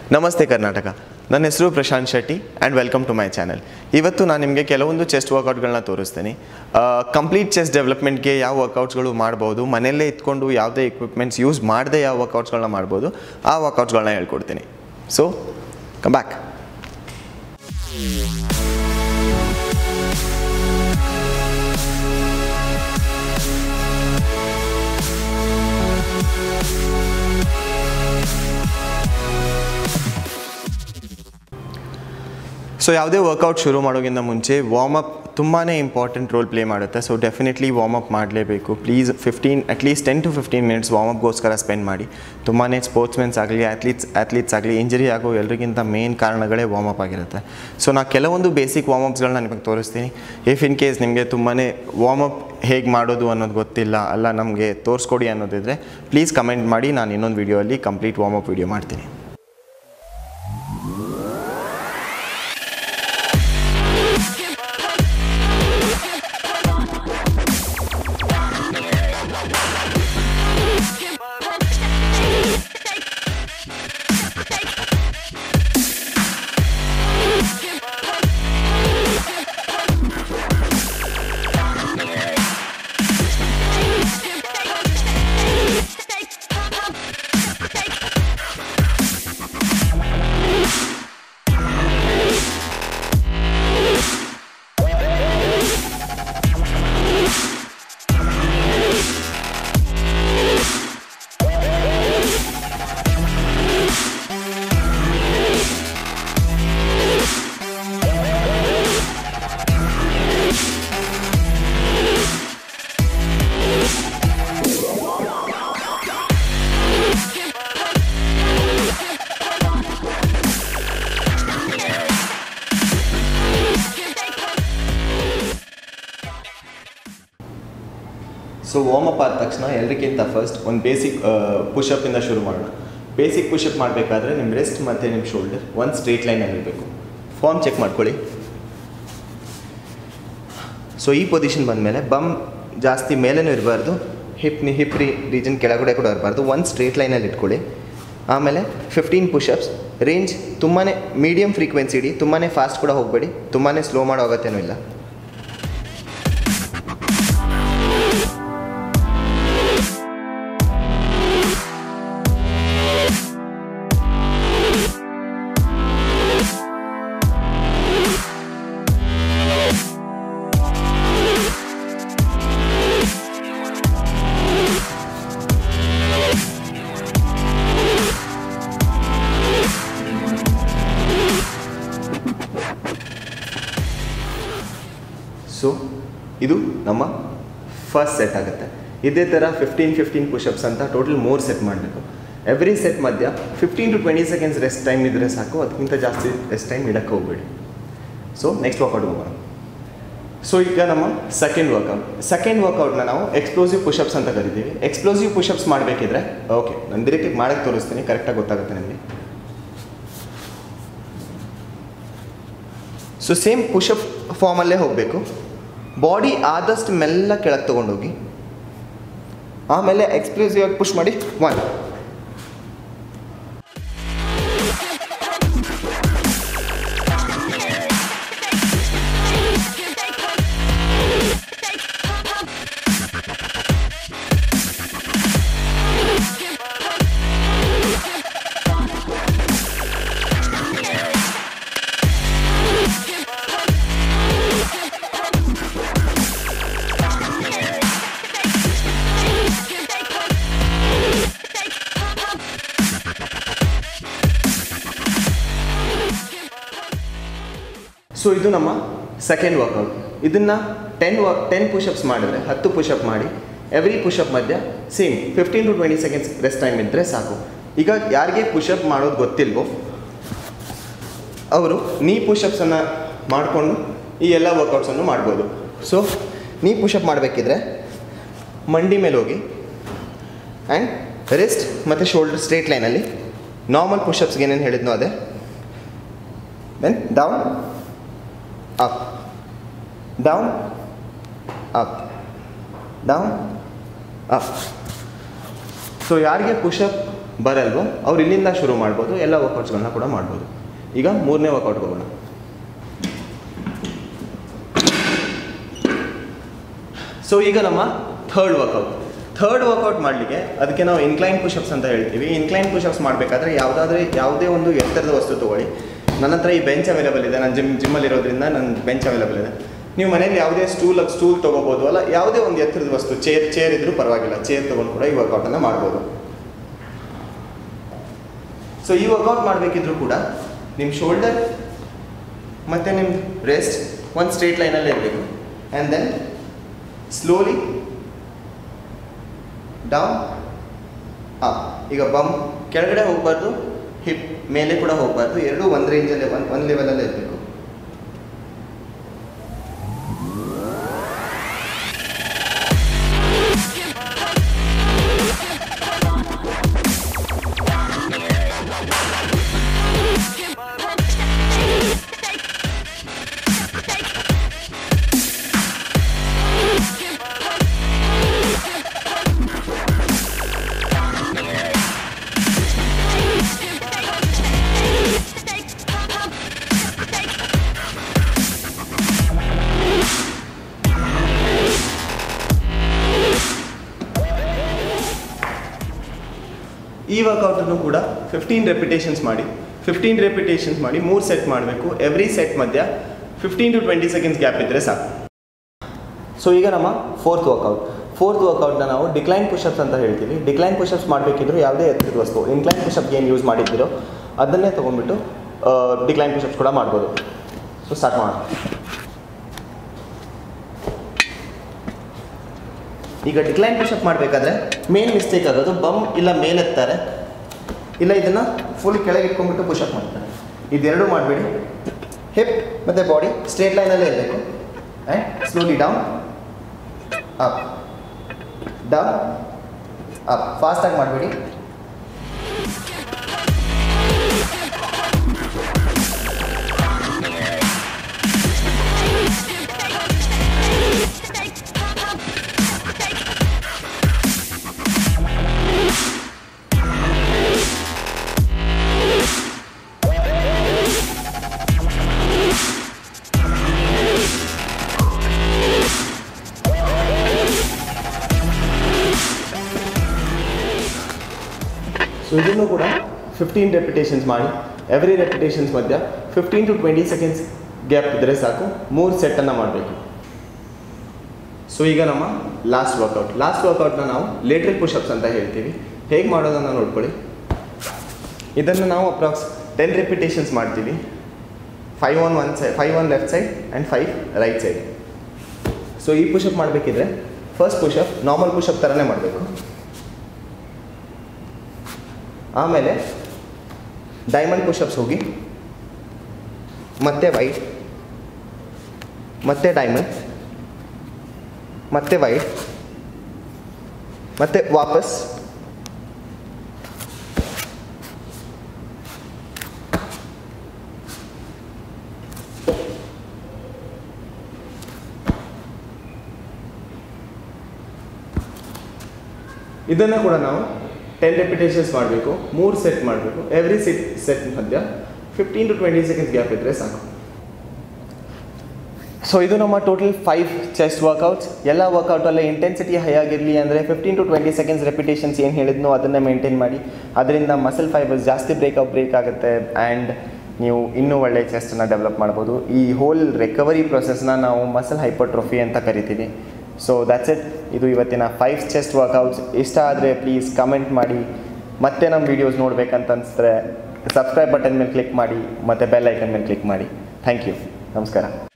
ನಮಸ್ತೆ ಕರ್ನಾಟಕ ನನ್ನ ಹೆಸರು Prashanth Shetty and welcome to my channel ಇವತ್ತು ನಾನು ನಿಮಗೆ ಕೆಲವೊಂದು ಚೆಸ್ಟ್ ವರ್ಕೌಟ್ಗಳನ್ನ ತೋರಿಸ್ತೀನಿ ಕಂಪ್ಲೀಟ್ ಚೆಸ್ಟ್ ಡೆವಲಪ್ಮೆಂಟ್ಗೆ ಯಾವ ವರ್ಕೌಟ್ಸ್ಗಳು ಮಾಡ್ಬೋದು ಮನೆಯಲ್ಲೇ ಇಟ್ಕೊಂಡು ಯಾವುದೇ ಎಕ್ವಿಪ್ಮೆಂಟ್ಸ್ ಯೂಸ್ ಮಾಡದೆ ಯಾವ ವರ್ಕೌಟ್ಸ್ಗಳನ್ನ ಮಾಡ್ಬೋದು ಆ ವರ್ಕೌಟ್ಸ್ಗಳನ್ನ ಹೇಳ್ಕೊಡ್ತೀನಿ ಸೊ ಕಮ್ ಬ್ಯಾಕ್ ಸೊ ಯಾವುದೇ ವರ್ಕೌಟ್ ಶುರು ಮಾಡೋಕ್ಕಿಂತ ಮುಂಚೆ ವಾರ್ಮ್ ಅಪ್ ತುಂಬಾ ಇಂಪಾರ್ಟೆಂಟ್ ರೋಲ್ ಪ್ಲೇ ಮಾಡುತ್ತೆ ಸೊ ಡೆಫಿನೆಟ್ಲಿ ವಾರ್ಮ್ ಅಪ್ ಮಾಡಲೇಬೇಕು please fifteen at least ten to fifteen minutes ವಾರ್ಮ್ ಅಪ್ಗೋಸ್ಕರ ಸ್ಪೆಂಡ್ ಮಾಡಿ ತುಂಬಾ ಸ್ಪೋರ್ಟ್ಸ್ಮೆನ್ಸ್ ಆಗಲಿ ಅಥ್ಲೀಟ್ಸ್ ಅಥ್ಲೀಟ್ಸ್ ಆಗಲಿ ಇಂಜರಿ ಆಗೋ ಎಲ್ರಿಗಿಂತ ಮೇನ್ ಕಾರಣಗಳೇ ವಾರ್ಮ್ ಅಪ್ ಆಗಿರುತ್ತೆ ಸೊ ನಾನು ಕೆಲವೊಂದು ಬೇಸಿಕ್ ವಾರ್ಮ್ ಅಪ್ಸ್ಗಳನ್ನ ನಿಮಗೆ ತೋರಿಸ್ತೀನಿ ಇಫ್ ಇನ್ ಕೇಸ್ ನಿಮಗೆ ತುಂಬಾ ವಾರ್ಮ್ ಅಪ್ ಹೇಗೆ ಮಾಡೋದು ಅನ್ನೋದು ಗೊತ್ತಿಲ್ಲ ಅಲ್ಲ ನಮಗೆ ತೋರಿಸ್ಕೊಡಿ ಅನ್ನೋದಿದ್ರೆ ಪ್ಲೀಸ್ ಕಮೆಂಟ್ ಮಾಡಿ ನಾನು ಇನ್ನೊಂದು ವೀಡಿಯೋಲ್ಲಿ ಕಂಪ್ಲೀಟ್ ವಾರ್ಮ್ ಅಪ್ ವೀಡಿಯೋ ಮಾಡ್ತೀನಿ ಸೊ ವಾರ್ಮ್ ಅಪ್ ಆದ ತಕ್ಷಣ ಎಲ್ರಿಗಿಂತ ಫಸ್ಟ್ ಒಂದು ಬೇಸಿಕ್ ಪುಷಪ್ಪಿಂದ ಶುರು ಮಾಡೋಣ ಬೇಸಿಕ್ ಪುಷಪ್ ಮಾಡಬೇಕಾದ್ರೆ ನಿಮ್ಮ ರೆಸ್ಟ್ ಮತ್ತು ನಿಮ್ಮ ಶೋಲ್ಡರ್ ಒಂದು ಸ್ಟ್ರೇಟ್ ಲೈನಲ್ಲಿ ಇರಬೇಕು ಫಾರ್ಮ್ ಚೆಕ್ ಮಾಡ್ಕೊಳ್ಳಿ ಸೊ ಈ ಪೊಸಿಷನ್ ಬಂದಮೇಲೆ ಬಮ್ ಜಾಸ್ತಿ ಮೇಲೇನೂ ಇರಬಾರ್ದು ಹಿಪ್ ಹಿಪ್ ರೀ ರೀಜನ್ ಕೆಳಗಡೆ ಕೂಡ ಇರಬಾರ್ದು ಒಂದು ಸ್ಟ್ರೇಟ್ ಲೈನಲ್ಲಿ ಇಟ್ಕೊಳ್ಳಿ ಆಮೇಲೆ ಫಿಫ್ಟೀನ್ ಪುಷಪ್ಸ್ ರೇಂಜ್ ತುಂಬಾ ಮೀಡಿಯಮ್ ಫ್ರೀಕ್ವೆನ್ಸಿ ಇಡಿ ತುಂಬಾ ಫಾಸ್ಟ್ ಕೂಡ ಹೋಗಬೇಡಿ ತುಂಬಾ ಸ್ಲೋ ಮಾಡೋ ಅಗತ್ಯನೂ ಇಲ್ಲ ಸೊ ಇದು ನಮ್ಮ ಫಸ್ಟ್ ಸೆಟ್ ಆಗುತ್ತೆ ಇದೇ ಥರ ಫಿಫ್ಟೀನ್ ಫಿಫ್ಟೀನ್ ಪುಷಪ್ಸ್ ಅಂತ ಟೋಟಲ್ ಮೂರು ಸೆಟ್ ಮಾಡಬೇಕು ಎವ್ರಿ ಸೆಟ್ ಮಧ್ಯ fifteen to twenty seconds rest time ಇದ್ದರೆ ಸಾಕು ಅದಕ್ಕಿಂತ ಜಾಸ್ತಿ ರೆಸ್ಟ್ ಟೈಮ್ ಇಡಕ್ಕೆ ಹೋಗ್ಬೇಡಿ ಸೊ ನೆಕ್ಸ್ಟ್ ವರ್ಕೌಟ್ ಹೋಗೋಣ ಸೊ ಈಗ ನಮ್ಮ ಸೆಕೆಂಡ್ ವರ್ಕೌಟ್ ಸೆಕೆಂಡ್ ವರ್ಕೌಟ್ನ ನಾವು ಎಕ್ಸ್ಪ್ಲೋಸಿವ್ ಪುಷಪ್ಸ್ ಅಂತ ಕರಿತೀವಿ ಎಕ್ಸ್ಪ್ಲೋಸಿವ್ ಪುಷಪ್ಸ್ ಮಾಡಬೇಕಿದ್ರೆ ಓಕೆ ನಾನು ಡೈರೆಕ್ಟಾಗಿ ಮಾಡೋಕ್ಕೆ ತೋರಿಸ್ತೀನಿ ಕರೆಕ್ಟಾಗಿ ಗೊತ್ತಾಗುತ್ತೆ ನಿಮಗೆ ಸೊ ಸೇಮ್ ಪುಷಪ್ ಫಾರ್ಮಲ್ಲೇ ಹೋಗಬೇಕು ಬಾಡಿ ಆದಷ್ಟು ಮೆಲ್ಲ ಕೆಳಗೆ ತೊಗೊಂಡೋಗಿ ಆಮೇಲೆ ಎಕ್ಸ್ಪ್ಲೋಸಿವ್ ಆಗಿ ಪುಷ್ ಮಾಡಿ ಒನ್ ಸೊ ಇದು ನಮ್ಮ ಸೆಕೆಂಡ್ ವರ್ಕೌಟ್ ಇದನ್ನು ಟೆನ್ ವರ್ಕ್ ಟೆನ್ ಪುಷಪ್ಸ್ ಮಾಡಿದ್ರೆ ಹತ್ತು ಪುಷಪ್ ಮಾಡಿ ಎವ್ರಿ ಪುಷಪ್ ಮಧ್ಯ same fifteen to twenty seconds rest time ಇದ್ದರೆ ಸಾಕು ಈಗ ಯಾರಿಗೆ ಪುಷಪ್ ಮಾಡೋದು ಗೊತ್ತಿಲ್ವೋ ಅವರು ನೀ ಪುಷಪ್ಸನ್ನು ಮಾಡಿಕೊಂಡು ಈ ಎಲ್ಲ ವರ್ಕೌಟ್ಸನ್ನು ಮಾಡ್ಬೋದು ಸೊ ನೀ ಪುಷಪ್ ಮಾಡಬೇಕಿದ್ರೆ ಮಂಡಿ ಮೇಲೆ ಹೋಗಿ ಆ್ಯಂಡ್ ರೆಸ್ಟ್ ಮತ್ತು ಶೋಲ್ಡರ್ ಸ್ಟ್ರೇಟ್ ಲೈನಲ್ಲಿ ನಾರ್ಮಲ್ ಪುಷಪ್ಸ್ಗೆ ಏನೇನು ಹೇಳಿದ್ನೋ ಅದೇ then down up down up down up so ಯಾರಿಗೆ ಪುಷಪ್ ಬರಲ್ವೋ ಅವ್ರು ಇಲ್ಲಿಂದ ಶುರು ಮಾಡ್ಬೋದು ಎಲ್ಲ ವರ್ಕೌಟ್ಸ್ಗಳನ್ನ ಕೂಡ ಮಾಡ್ಬೋದು ಈಗ ಮೂರನೇ ವರ್ಕೌಟ್ಗೆ ಹೋಗೋಣ ಸೊ ಈಗ ನಮ್ಮ ಥರ್ಡ್ ವರ್ಕೌಟ್ ಥರ್ಡ್ ವರ್ಕೌಟ್ ಮಾಡಲಿಕ್ಕೆ ಅದಕ್ಕೆ ನಾವು ಇನ್ಕ್ಲೈನ್ ಪುಷಪ್ಸ್ ಅಂತ ಹೇಳ್ತೀವಿ ಇನ್ಕ್ಲೈನ್ ಪುಷಪ್ಸ್ ಮಾಡಬೇಕಾದ್ರೆ ಯಾವುದಾದ್ರೆ ಯಾವುದೇ ಒಂದು ಎತ್ತರದ ವಸ್ತು ತೊಗೊಳ್ಳಿ ನನ್ನ ಹತ್ರ ಈ ಬೆಂಚ್ ಅವೈಲೇಬಲ್ ಇದೆ ನಾನು ಜಿಮ್ ಜಿಮ್ಮಲ್ಲಿ ಇರೋದ್ರಿಂದ ನನ್ನ ಬೆಂಚ್ ಅವೈಲೇಬಲ್ ಇದೆ ನೀವು ಮನೇಲಿ ಯಾವುದೇ ಸ್ಟೂಲ್ ಸ್ಟೂಲ್ ತೊಗೋಬೋದು ಅಲ್ಲ ಯಾವುದೇ ಒಂದು ಎತ್ತರದ ವಸ್ತು ಚೇರ್ ಚೇರ್ ಇದ್ರೂ ಪರವಾಗಿಲ್ಲ ಚೇರ್ ತೊಗೊಂಡು ಕೂಡ ಈ ವರ್ಕೌಟನ್ನು ಮಾಡ್ಬೋದು ಸೊ ಈ ವರ್ಕೌಟ್ ಮಾಡಬೇಕಿದ್ರೂ ಕೂಡ ನಿಮ್ಮ ಶೋಲ್ಡರ್ ಮತ್ತು ನಿಮ್ಮ ರೆಸ್ಟ್ ಒಂದು ಸ್ಟ್ರೇಟ್ ಲೈನಲ್ಲಿ ಇರಬೇಕು and then slowly down up ಈಗ ಬಮ್ ಕೆಳಗಡೆ ಹೋಗಬಾರ್ದು ಹಿಪ್ ಮೇಲೆ ಕೂಡ ಹೋಗಬಾರ್ದು ಎರಡೂ ಒಂದು ರೇಂಜಲ್ಲಿ ಒಂದು ಒಂದು ಲೆವೆಲಲ್ಲೇ ಇರಬೇಕು ಈ ವರ್ಕೌಟನ್ನು ಕೂಡ ಫಿಫ್ಟೀನ್ ರೆಪಿಟೇಷನ್ಸ್ ಮಾಡಿ ಫಿಫ್ಟೀನ್ ರೆಪಿಟೇಷನ್ಸ್ ಮಾಡಿ ಮೂರು ಸೆಟ್ ಮಾಡಬೇಕು ಎವ್ರಿ ಸೆಟ್ ಮಧ್ಯ fifteen to twenty seconds gap ಇದ್ದರೆ ಸಾಕು ಸೊ ಈಗ ನಮ್ಮ ಫೋರ್ತ್ ವರ್ಕೌಟ್ ಫೋರ್ತ್ ವರ್ಕೌಟ್ನ ನಾವು ಡಿಕ್ಲೈನ್ ಪುಷಪ್ಸ್ ಅಂತ ಹೇಳ್ತೀವಿ ಡಿಕ್ಲೈನ್ ಪುಷಪ್ಸ್ ಮಾಡಬೇಕಿದ್ರು ಯಾವುದೇ ಎತ್ತರದ ವಸ್ತು ಇನ್ಕ್ಲೈನ್ ಪುಷಪ್ಗೆ ಏನು ಯೂಸ್ ಮಾಡಿದ್ದೀರೋ ಅದನ್ನೇ ತೊಗೊಂಡ್ಬಿಟ್ಟು ಡಿಕ್ಲೈನ್ ಪುಷಪ್ಸ್ ಕೂಡ ಮಾಡ್ಬೋದು ಸೊ ಸ್ಟಾರ್ಟ್ ಮಾಡೋಣ ಈಗ ಡಿಕ್ಲೈನ್ ಪುಷಪ್ ಮಾಡಬೇಕಾದ್ರೆ ಮೇನ್ ಮಿಸ್ಟೇಕ್ ಆಗೋದು ಬಮ್ ಇಲ್ಲ ಮೇಲೆತ್ತಾರೆ ಇಲ್ಲ ಇದನ್ನು ಫುಲ್ ಕೆಳಗೆ ಇಟ್ಕೊಂಡ್ಬಿಟ್ಟು ಪುಷಪ್ ಮಾಡ್ತಾರೆ ಇದೆರಡು ಮಾಡಬೇಡಿ ಹಿಪ್ ಮತ್ತು ಬಾಡಿ ಸ್ಟ್ರೇಟ್ ಲೈನಲ್ಲೇ ಇರಬೇಕು and slowly down up down up ಫಾಸ್ಟಾಗಿ ಮಾಡಬೇಡಿ ಸೊ ಇದನ್ನು ಕೂಡ ಫಿಫ್ಟೀನ್ ರೆಪಿಟೇಷನ್ಸ್ ಮಾಡಿ ಎವ್ರಿ ರೆಪಿಟೇಷನ್ಸ್ ಮಧ್ಯ fifteen to twenty seconds gap ಇದ್ದರೆ ಸಾಕು ಮೂರು ಸೆಟ್ಟನ್ನು ಮಾಡಬೇಕು ಸೊ ಈಗ ನಮ್ಮ ಲಾಸ್ಟ್ ವರ್ಕೌಟ್ ಲಾಸ್ಟ್ ವರ್ಕೌಟ್ನ ನಾವು ಲೇಟ್ರಲ್ ಪುಷಪ್ಸ್ ಅಂತ ಹೇಳ್ತೀವಿ ಹೇಗೆ ಮಾಡೋದನ್ನು ನೋಡ್ಕೊಳ್ಳಿ ಇದನ್ನು ನಾವು ಅಪ್ರಾಕ್ಸ್ ಟೆನ್ ರೆಪಿಟೇಷನ್ಸ್ ಮಾಡ್ತೀವಿ five one one side five one left side and five right side so ಈ ಪುಷಪ್ ಮಾಡಬೇಕಿದ್ರೆ ಫಸ್ಟ್ ಪುಷಪ್ ನಾರ್ಮಲ್ ಪುಷಪ್ ಥರನೇ ಮಾಡಬೇಕು ಆಮೇಲೆ ಡೈಮಂಡ್ ಪುಷಪ್ಸ್ ಹೋಗಿ ಮತ್ತೆ ವೈಟ್ ಮತ್ತೆ ಡೈಮಂಡ್ ಮತ್ತೆ ವೈಟ್ ಮತ್ತೆ ವಾಪಸ್ ಇದನ್ನು ಕೂಡ ನಾವು ಟೆನ್ ರೆಪಿಟೇಷನ್ಸ್ ಮಾಡಬೇಕು ಮೂರು ಸೆಟ್ ಮಾಡಬೇಕು ಎವ್ರಿ ಸೆಟ್ ಸೆಟ್ ಮಧ್ಯ fifteen to twenty seconds gap ಇದ್ದರೆ ಸಾಕು ಸೊ ಇದು ನಮ್ಮ ಟೋಟಲ್ ಫೈವ್ ಚೆಸ್ಟ್ ವರ್ಕೌಟ್ಸ್ ಎಲ್ಲ ವರ್ಕೌಟಲ್ಲೇ ಇಂಟೆನ್ಸಿಟಿ ಹೈ ಆಗಿರಲಿ ಅಂದರೆ fifteen to twenty seconds repetitions ಏನು ಹೇಳಿದ್ನೋ ಅದನ್ನು ಮೇಂಟೈನ್ ಮಾಡಿ ಅದರಿಂದ ಮಸಲ್ ಫೈಬರ್ಸ್ ಜಾಸ್ತಿ ಬ್ರೇಕಪ್ ಬ್ರೇಕ್ ಆಗುತ್ತೆ ಆ್ಯಂಡ್ ನೀವು ಇನ್ನೂ ಒಳ್ಳೆ ಚೆಸ್ಟನ್ನು ಡೆವಲಪ್ ಮಾಡ್ಬೋದು ಈ ಹೋಲ್ ರಿಕವರಿ ಪ್ರೊಸೆಸ್ನ ನಾವು ಮಸಲ್ ಹೈಪರ್ಟ್ರೋಫಿ ಅಂತ ಕರಿತೀವಿ ಸೊ ದ್ಯಾಟ್ಸ್ ಇಟ್ ಇದು ಇವತ್ತಿನ ಫೈವ್ ಚೆಸ್ಟ್ ವರ್ಕೌಟ್ಸ್ ಇಷ್ಟ ಆದರೆ ಪ್ಲೀಸ್ ಕಮೆಂಟ್ ಮಾಡಿ ಮತ್ತೆ ನಮ್ಮ ವೀಡಿಯೋಸ್ ನೋಡ್ಬೇಕಂತ ಅನಿಸಿದ್ರೆ ಸಬ್ಸ್ಕ್ರೈಬ್ ಬಟನ್ ಮೇಲೆ ಕ್ಲಿಕ್ ಮಾಡಿ ಮತ್ತು ಬೆಲ್ ಐಕನ್ ಮೇಲೆ ಕ್ಲಿಕ್ ಮಾಡಿ ಥ್ಯಾಂಕ್ ಯು ನಮಸ್ಕಾರ